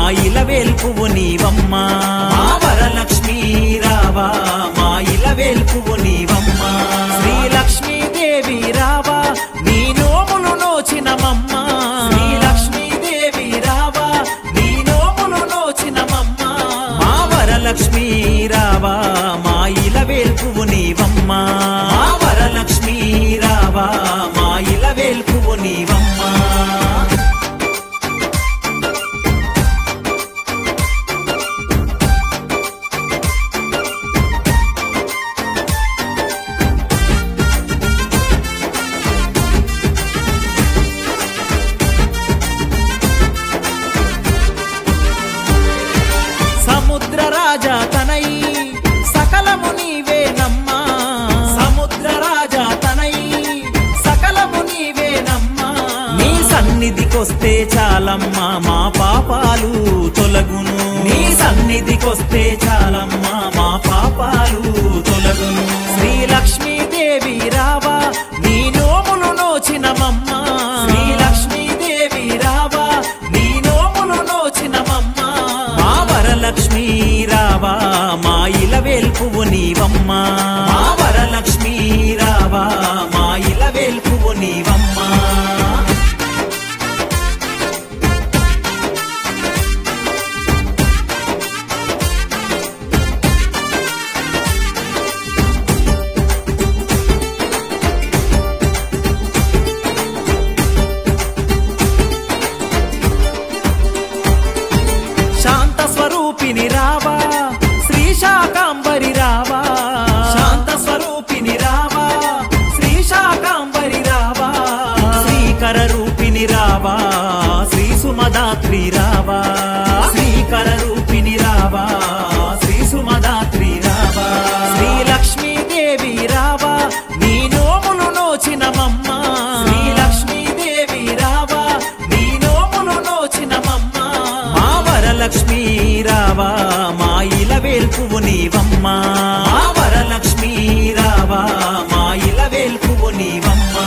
ఇల వేల్పువు నీవమ్మా మా వరలక్ష్మీ రావా మా ఇల వేల్పువు నీవమ్మా శ్రీలక్ష్మీదేవి రావా నీ నోములు నోచినమమ్మ శ్రీలక్ష్మీదేవి రావా నీ నోములు నోచినమమ్మ మా వరలక్ష్మీ రావా మా ఇల వేల్పువు నీవమ్మా మా వరలక్ష్మీ రావా మా ఇల వేల్పువు నీవమ్మా సముద్ర రాజా తనై సకలము నీవేనమ్మా సముద్ర రాజా తనై సకలము నీవేనమ్మా నీ సన్నిధికొస్తే చాలమ్మా మా పాపాలు తొలగును నీ సన్నిధికొస్తే చాలమ్మా మా పాపాలు తొలగును శ్రీలక్ష్మీదేవి రావా నీ నోములు నోచినమమ్మా శ్రీలక్ష్మీదేవి రావా నీ నోములు నోచినమమ్మా మా వరలక్ష్మీ రావా మా ఇల వేల్పువు నీవమ్మా మా వరలక్ష్మీ రావా మా ఇల వేల్పువు నీవమ్మా శాంత స్వరూపిణి రావా శ్రీ శాకాంబరి రావా శాంత స్వరూపిణి రావా శ్రీ శాకాంబరి రావా శ్రీకర రూపిణి రావా శ్రీ సుమదాత్రి రావా శ్రీకర రూపిణి రావా శ్రీ సుమదాత్రి రావా శ్రీ లక్ష్మీదేవి రావా నీ నోములు నోచినమమ్మ శ్రీ లక్ష్మీదేవి రావా నీ నోములు నోచినమమ్మ మా వరలక్ష్మీ రావా మా ఇల వేల్పువు నీవమ్మా మా వరలక్ష్మీ రావా మా ఇల వేల్పువు నీవమ్మా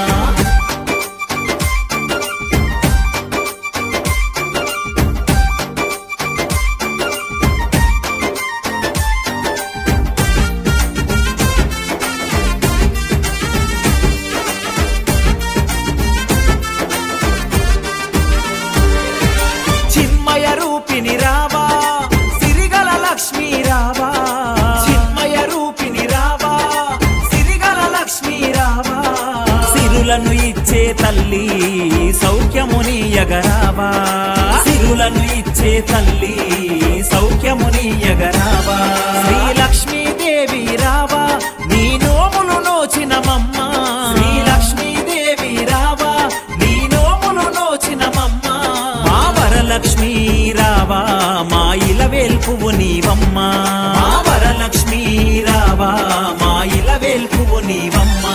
చిన్మయ రూపిణి రావా సిరిగల లక్ష్మీ రావా చిన్మయ రూపిణి రావా సిరిగల లక్ష్మీ రావా సిరులను ఇచ్చే తల్లి సౌఖ్యముని ఎగరావా సిరులను ఇచ్చే తల్లి సౌఖ్యముని ఎగరావా శ్రీ లక్ష్మీదేవి రావా నీ నోములు నోచినమమ్మ శ్రీ లక్ష్మీదేవి రావా నీ నోములు నోచినమమ్మ మా వరలక్ష్మీ రావా మా ఇల వేల్పువు నీవమ్మా మా వరలక్ష్మీ రావా మా ఇల వేల్పువు నీవమ్మా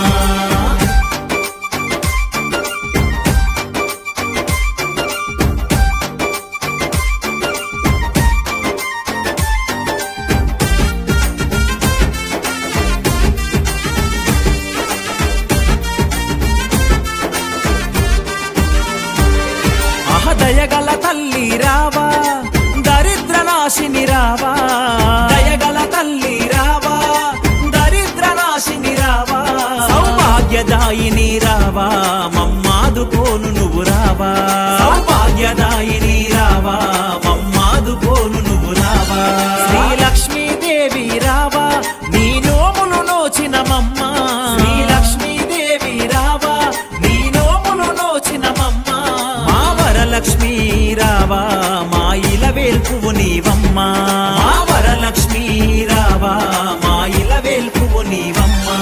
అహదయగల తల్లి రావా దరిద్ర నాశిని రావా దయగల తల్లి రావా దరిద్ర నాశిని రావా సౌభాగ్యదాయిని రావా మమ్మాదుకోను నువ్వు రావా సౌభాగ్యదాయిని రావా మమ్మాదుకోను నువ్వు రావా శ్రీ లక్ష్మీదేవి రావా నీ నోములు నోచినమమ్మ శ్రీ లక్ష్మీదేవి రావా నీ నోములు నోచినమమ్మ మా వరలక్ష్మీ రావా మా ఇల వేల్పువు నీవమ్మా మా వరలక్ష్మీ రావా మా ఇల వేల్పువు నీవమ్మా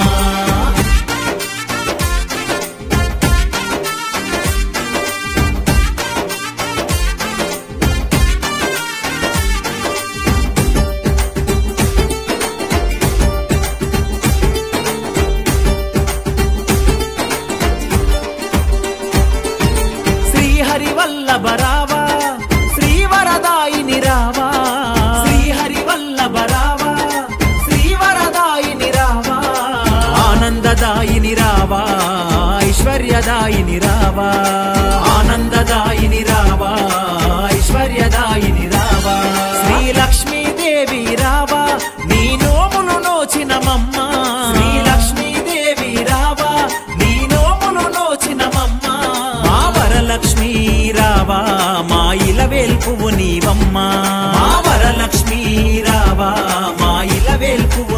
శ్రీహరి వల్లభ రావా శ్రీవరదాయిని రావా శ్రీహరి వల్లభ రావా శ్రీవరదాయిని రావా ఆనందదాయిని రావా ఐశ్వర్యదాయిని రావా ఆనందదాయిని రావా ఐశ్వర్యదాయిని నోచినమమ్మ శ్రీ లక్ష్మీదేవి రావా నీ నోములు నోచినమమ్మ మా వరలక్ష్మీ రావా మా ఇల వేల్పువు నీవమ్మ మా వరలక్ష్మీ రావా మా ఇల వేల్పువు